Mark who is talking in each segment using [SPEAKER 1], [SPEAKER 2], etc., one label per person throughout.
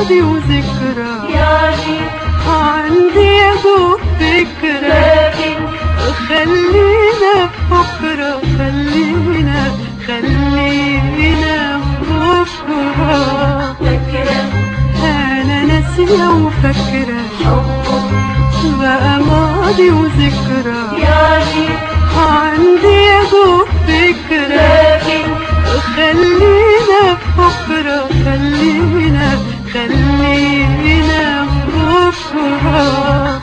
[SPEAKER 1] ماضي وذكرى
[SPEAKER 2] يعني
[SPEAKER 1] عندي يا دوب فكرة
[SPEAKER 2] لكن
[SPEAKER 1] خلينا في بكرة خلينا خلينا في بكرة
[SPEAKER 2] فكرة
[SPEAKER 1] أنا ناسية وفاكرة
[SPEAKER 2] حبه
[SPEAKER 1] بقى ماضي وذكرى
[SPEAKER 2] يعني
[SPEAKER 1] عندي يا دوب فكرة
[SPEAKER 2] لكن
[SPEAKER 1] خلينا في بكرة خلينا خلينا في بكرة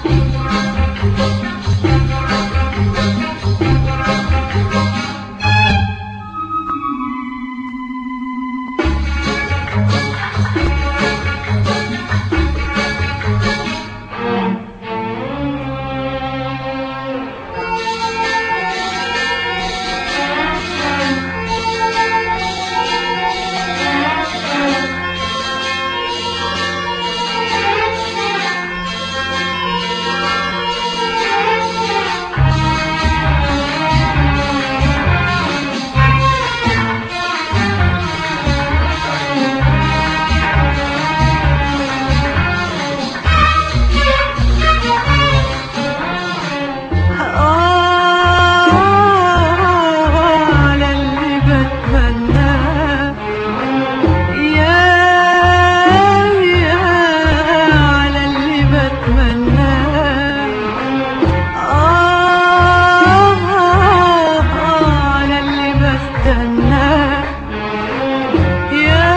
[SPEAKER 1] على اللي بتمناه يا يا على اللي بتمناه آه على اللي بستناه يا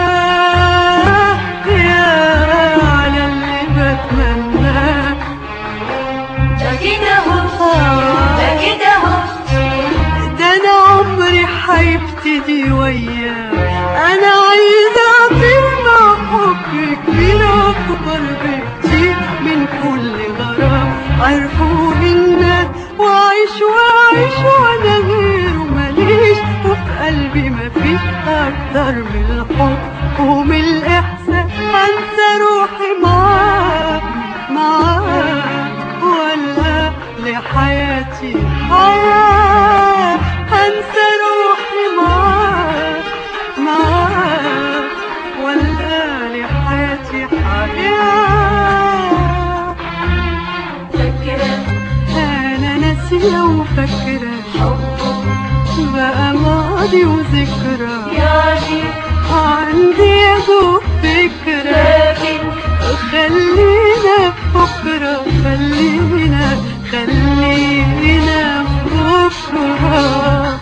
[SPEAKER 1] يا على اللي بتمناه
[SPEAKER 2] ده كده اهو ده كده اهو
[SPEAKER 1] ده انا عمري هيبتدي وياه انا عايزه اطير مع حبك كبير اكبر بكتير من كل غرام عرفوا الناس واعيش واعيش وانا غيره ماليش وفي قلبي مفيش اكتر من الحب ومن الاحساس انسى روحي معاك معاك ولا لحياتي حياة هنسى روحي معاك معاك ولا لحياتي حياة
[SPEAKER 2] فكرة
[SPEAKER 1] أنا ناسية وفاكرة
[SPEAKER 2] حبه
[SPEAKER 1] بقى ماضي وذكرى
[SPEAKER 2] يعني
[SPEAKER 1] عندي يا دوب فكرة
[SPEAKER 2] لكن
[SPEAKER 1] خلينا في بكرة خلينا خلينا في بكرة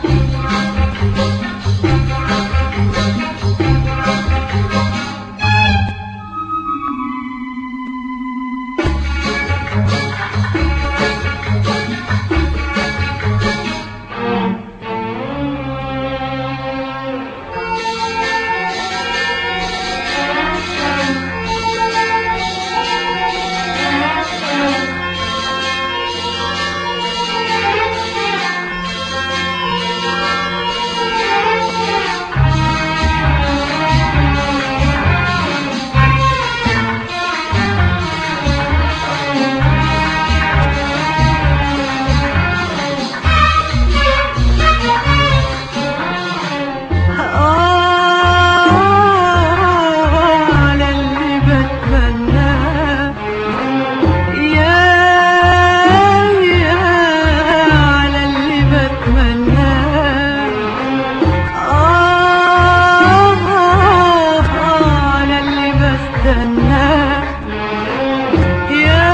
[SPEAKER 1] على اللي بتمناه يا يا على اللي بتمناه آه على اللي بستناه يا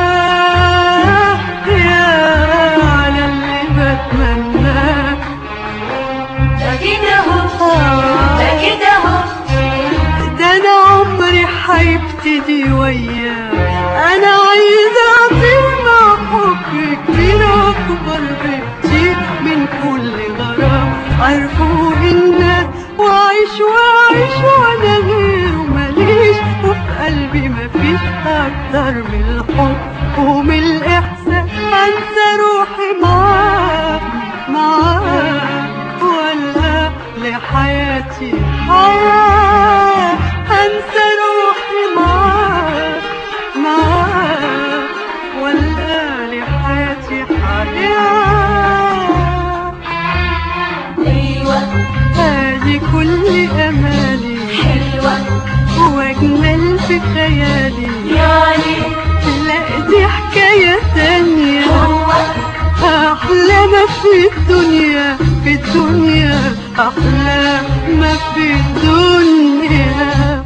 [SPEAKER 1] يا على اللي بتمناه
[SPEAKER 2] ده كده اهو ده كده اهو
[SPEAKER 1] ده انا عمري هيبتدي وياه انا عايزه اطير مع حبك كبير اكبر بكتير من كل غرام عرفوا الناس واعيش واعيش وانا غيره ماليش وفي قلبي مفيش اكتر من الحب ومن الاحساس انسى روحي معاك معاك ولا لحياتي حياة هنسى روحي معاك معاك ولا لحياتي حياة
[SPEAKER 2] ايوه
[SPEAKER 1] هذه كل أمالي
[SPEAKER 2] حلوة
[SPEAKER 1] هو أجمل في خيالي
[SPEAKER 2] يعني
[SPEAKER 1] لا دي حكاية تانية
[SPEAKER 2] هو
[SPEAKER 1] أحلى ما في الدنيا في الدنيا أحلى ما في الدنيا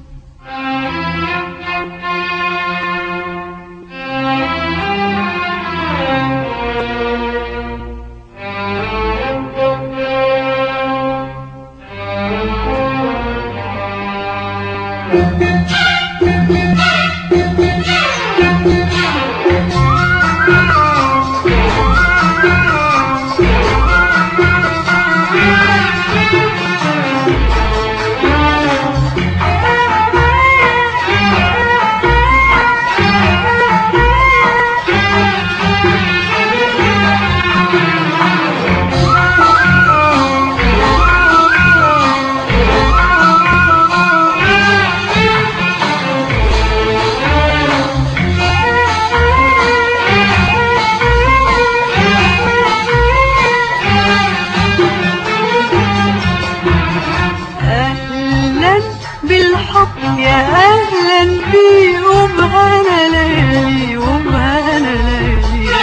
[SPEAKER 1] أهلا بالحب يا أهلا بي وبهنا ليالي وبهنا ليالي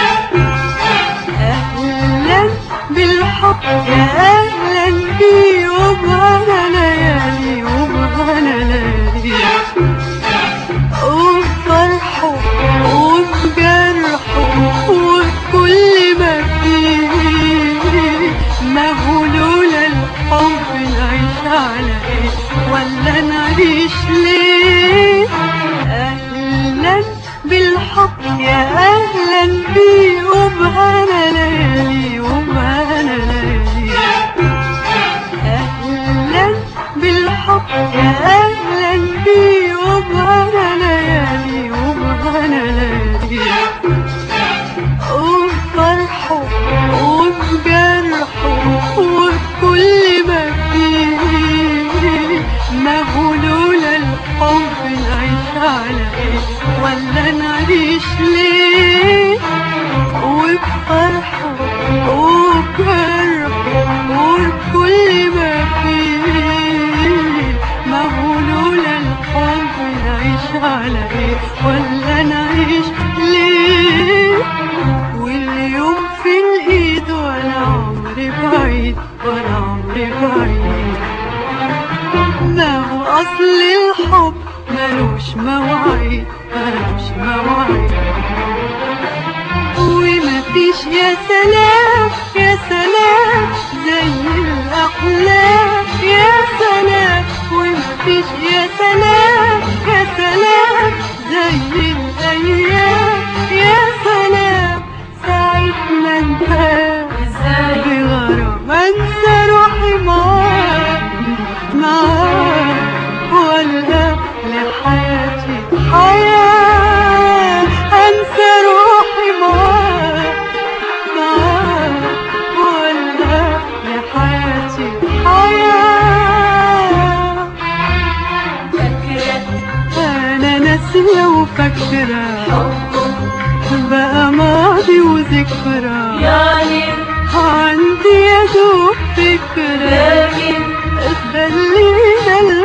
[SPEAKER 1] أهلا بالحب يا أهلا بي وبهنا ليالي وبهنا ليالي وبفرحه وبجرحه وكل ما فيه ما هو لولا الحب نعيش على ايه ولا نعيش ليه اهلا بالحب يا اهلا بيه وبهنا ليالي وبهنا ليالي أهلا بالحب يا أهلا بي وبهنا ليالي وبهنا ليالي وبفرحه وبجرحه وبكل ما فيه ما هو لولا الحب نعيش على ايه ولا نعيش ليه وبفرحه وبجرحه وبكل ما فيه ما هو لولا الحب نعيش على ايه ولا نعيش ليه واليوم في الايد ولا عمري بعيد ولا عمري بعيد ما هو اصل الحب ملوش مواعيد ملوش مواعيد ومفيش يا سلام يا سلام زي الأحلام يا سلام ومفيش يا سلام يا سلام زي الأيام يا سلام ساعة ما انتهى
[SPEAKER 2] ازاي
[SPEAKER 1] بغرام انسى روحي معاك معاك ولا لحياتي حياة انسى روحي معاك معاك ولا لحياتي حياة
[SPEAKER 2] فاكرة
[SPEAKER 1] انا ناسية وفاكرة
[SPEAKER 2] حبه
[SPEAKER 1] بقى ماضي وذكرى
[SPEAKER 2] يعني
[SPEAKER 1] عندي يا دوب فكرة
[SPEAKER 2] لكن
[SPEAKER 1] خلينا